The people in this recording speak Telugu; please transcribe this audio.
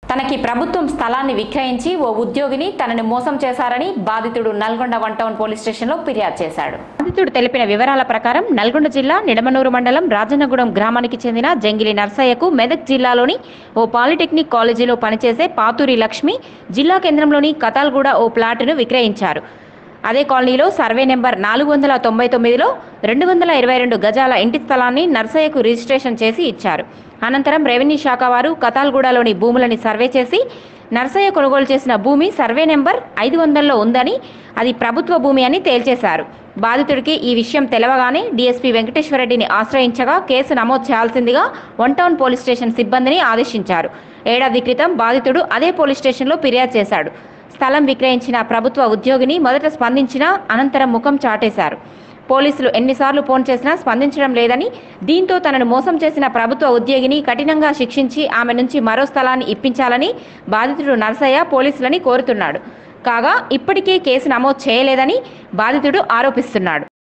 తనకి ప్రభుత్వం స్థలాన్ని విక్రయించి ఓ ఉద్యోగిని తనని మోసం చేశారని బాధితుడు నల్గొండ వన్ టౌన్ పోలీస్ స్టేషన్లో ఫిర్యాదు చేశాడు బాధితుడు తెలిపిన వివరాల ప్రకారం నల్గొండ జిల్లా నిడమనూరు మండలం రాజన్నగూడెం గ్రామానికి చెందిన జంగిలి నర్సయ్యకు మెదక్ జిల్లాలోని ఓ పాలిటెక్నిక్ కాలేజీలో పనిచేసే పాతూరి లక్ష్మి జిల్లా కేంద్రంలోని కతాల్గూడ ఓ ప్లాటును విక్రయించారు అదే కాలనీలో సర్వే నెంబర్ నాలుగు వందల తొంభై తొమ్మిదిలో రెండు వందల ఇరవై రెండు గజాల ఇంటి స్థలాన్ని నర్సయ్యకు రిజిస్ట్రేషన్ చేసి ఇచ్చారు అనంతరం రెవెన్యూ శాఖ వారు కతాల్గూడలోని భూములని సర్వే చేసి నర్సయ్య కొనుగోలు చేసిన భూమి సర్వే నెంబర్ ఐదు వందల్లో ఉందని అది ప్రభుత్వ భూమి అని తేల్చేశారు బాధితుడికి ఈ విషయం తెలవగానే డీఎస్పీ వెంకటేశ్వరరెడ్డిని ఆశ్రయించగా కేసు నమోదు చేయాల్సిందిగా వన్ టౌన్ పోలీస్ స్టేషన్ సిబ్బందిని ఆదేశించారు ఏడాది క్రితం బాధితుడు అదే పోలీస్ స్టేషన్లో ఫిర్యాదు చేశాడు స్థలం విక్రయించిన ప్రభుత్వ ఉద్యోగిని మొదట స్పందించినా అనంతరం ముఖం చాటేశారు పోలీసులు ఎన్నిసార్లు ఫోన్ చేసినా స్పందించడం లేదని దీంతో తనను మోసం చేసిన ప్రభుత్వ ఉద్యోగిని కఠినంగా శిక్షించి ఆమె నుంచి మరో స్థలాన్ని ఇప్పించాలని బాధితుడు నర్సయ్య పోలీసులని కోరుతున్నాడు కాగా ఇప్పటికీ కేసు నమోదు చేయలేదని బాధితుడు ఆరోపిస్తున్నాడు